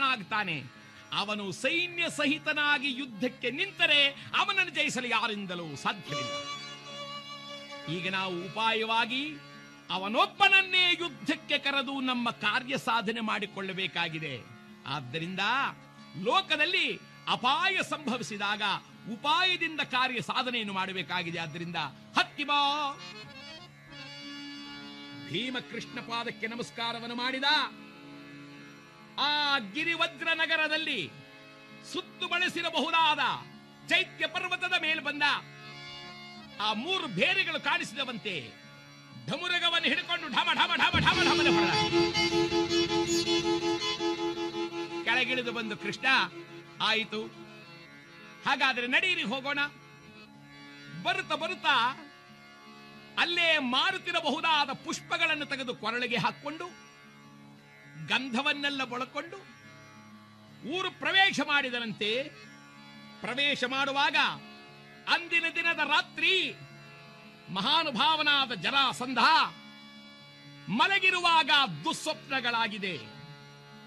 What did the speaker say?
ಶೂರನಾಗ್ತಾನೆ ಅವನು ಸೈನ್ಯ ಸಹಿತನಾಗಿ ಯುದ್ಧಕ್ಕೆ ನಿಂತರೆ ಅವನನ್ನು ಜಯಿಸಲು ಯಾರಿಂದಲೂ ಸಾಧ್ಯವಿಲ್ಲ ಈಗ ನಾವು ಉಪಾಯವಾಗಿ ಅವನೊಬ್ಬನನ್ನೇ ಯುದ್ಧಕ್ಕೆ ಕರೆದು ನಮ್ಮ ಕಾರ್ಯ ಸಾಧನೆ ಮಾಡಿಕೊಳ್ಳಬೇಕಾಗಿದೆ ಆದ್ದರಿಂದ ಲೋಕದಲ್ಲಿ ಅಪಾಯ ಸಂಭವಿಸಿದಾಗ ಉಪಾಯದಿಂದ ಕಾರ್ಯ ಸಾಧನೆಯನ್ನು ಮಾಡಬೇಕಾಗಿದೆ ಆದ್ದರಿಂದ ಹತ್ತಿ ಬಾ ಭೀಮಕೃಷ್ಣ ಪಾದಕ್ಕೆ ನಮಸ್ಕಾರವನ್ನು ಮಾಡಿದ ಆ ಗಿರಿವಜ್ರ ನಗರದಲ್ಲಿ ಸುತ್ತು ಬಳಸಿರಬಹುದಾದ ಚೈತ್ಯ ಪರ್ವತದ ಮೇಲೆ ಬಂದ ಆ ಮೂರು ಬೇರೆಗಳು ಕಾಣಿಸಿದವಂತೆ ಢಮುರಗವನ್ನು ಹಿಡ್ಕೊಂಡು ಢಮ ಢಮ ಢಮ ಢಮ ಢಮನೆ ಹೊಡೆದ ಕೆಳಗಿಳಿದು ಬಂದು ಕೃಷ್ಣ ಆಯಿತು ಹಾಗಾದ್ರೆ ನಡೀರಿ ಹೋಗೋಣ ಬರುತ್ತಾ ಬರುತ್ತಾ ಅಲ್ಲೇ ಮಾರುತ್ತಿರಬಹುದಾದ ಪುಷ್ಪಗಳನ್ನು ತೆಗೆದು ಕೊರಳಿಗೆ ಹಾಕೊಂಡು ಗಂಧವನ್ನೆಲ್ಲ ಬಳಕೊಂಡು ಊರು ಪ್ರವೇಶ ಮಾಡಿದನಂತೆ ಪ್ರವೇಶ ಮಾಡುವಾಗ ಅಂದಿನ ದಿನದ ರಾತ್ರಿ ಮಹಾನುಭಾವನಾದ ಜರಾಸಂಧ ಮಲಗಿರುವಾಗ ದುಸ್ವಪ್ನಗಳಾಗಿದೆ